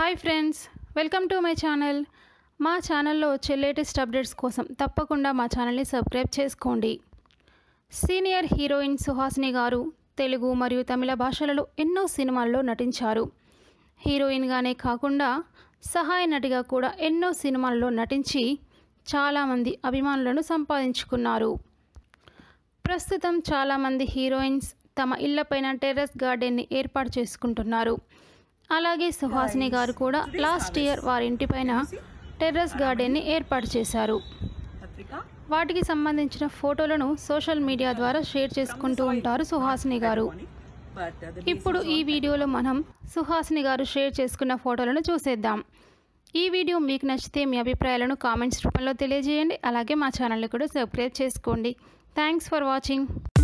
hi friends welcome to my channel మా ఛానల్లో వచ్చే లేటెస్ట్ అప్డేట్స్ కోసం తప్పకుండా మా ఛానల్ని సబ్స్క్రైబ్ చేసుకోండి సీనియర్ హీరోయిన్ సుహాసిని గారు తెలుగు మరియు తమిళ భాషలలో ఎన్నో సినిమాల్లో నటించారు హీరోయిన్గానే కాకుండా సహాయ నటిగా కూడా ఎన్నో సినిమాల్లో నటించి చాలామంది అభిమానులను సంపాదించుకున్నారు ప్రస్తుతం చాలామంది హీరోయిన్స్ తమ ఇళ్లపైన టెర్రస్ గార్డెన్ని ఏర్పాటు చేసుకుంటున్నారు అలాగే సుహాసిని గారు కూడా లాస్ట్ ఇయర్ వారి ఇంటిపైన టెర్రస్ గార్డెన్ని ఏర్పాటు చేశారు వాటికి సంబంధించిన ఫోటోలను సోషల్ మీడియా ద్వారా షేర్ చేసుకుంటూ ఉంటారు సుహాసిని గారు ఇప్పుడు ఈ వీడియోలో మనం సుహాసిని గారు షేర్ చేసుకున్న ఫోటోలను చూసేద్దాం ఈ వీడియో మీకు నచ్చితే మీ అభిప్రాయాలను కామెంట్స్ రూపంలో తెలియజేయండి అలాగే మా ఛానల్ని కూడా సబ్స్క్రైబ్ చేసుకోండి థ్యాంక్స్ ఫర్ వాచింగ్